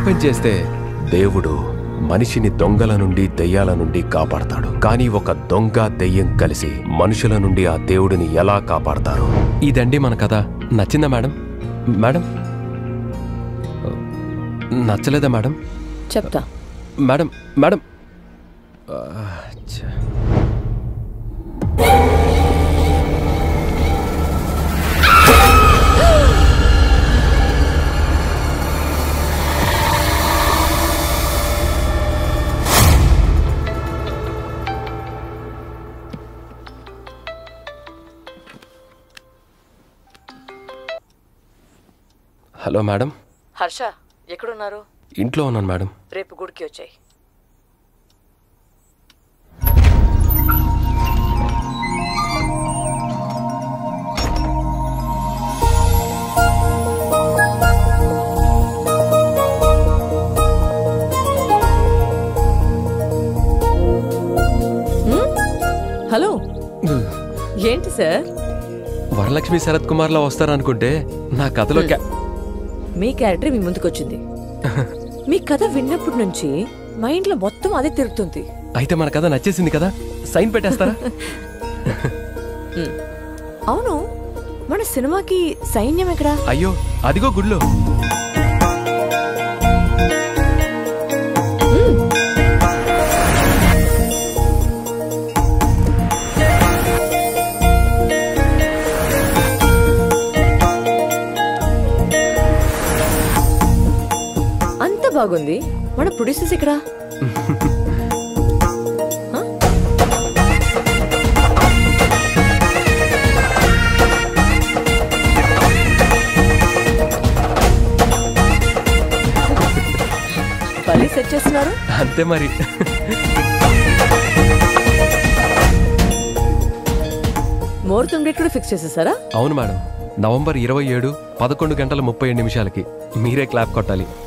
Open చేస్తే దేవుడు మనిషిని దొంగల నుండి దెయ్యాల నుండి కాపాడతాడు కానీ ఒక దొంగ దెయ్యం కలిసి మనుషుల నుండి ఆ దేవుడిని ఎలా కాపాడతారు ఇదండి మన కథ నచ్చిందా మేడం మేడం నచ్చలేదా మేడం చెప్తా మేడం మేడం ఆ, ఛ. హలో మేడం హర్ష ఎక్కడున్నారు ఇంట్లో ఉన్నాను మేడం రేపు గుడికి వచ్చాయి హలో ఏంటి సార్ వరలక్ష్మి శరత్ కుమార్లో వస్తారనుకుంటే నా కథలో క్యా- మీ క్యారెక్టర్ మీ ముందుకొచ్చింది మీ కథ విన్నప్పటి నుంచి మైండ్ లో మొత్తం అదే తిరుగుతుంది అయితే మన కథ నచ్చేసింది కదా సైన్ పెట్టేస్తారా అవును మన సినిమాకి సైన్యం ఎక్కడా అయ్యో అదిగో గుడిలో అంత బాగుంది మన ప్రొడ్యూసర్స్ ఎక్కడా హ? భలే సెట్ చేస్తున్నారు అంతే మరి ముహూర్తం డేట్ కూడా ఫిక్స్ చేసేసారా అవును మేడం నవంబర్ ఇరవై ఏడు పదకొండు గంటల ముప్పై ఏడు నిమిషాలకి మీరే క్లాప్ కొట్టాలి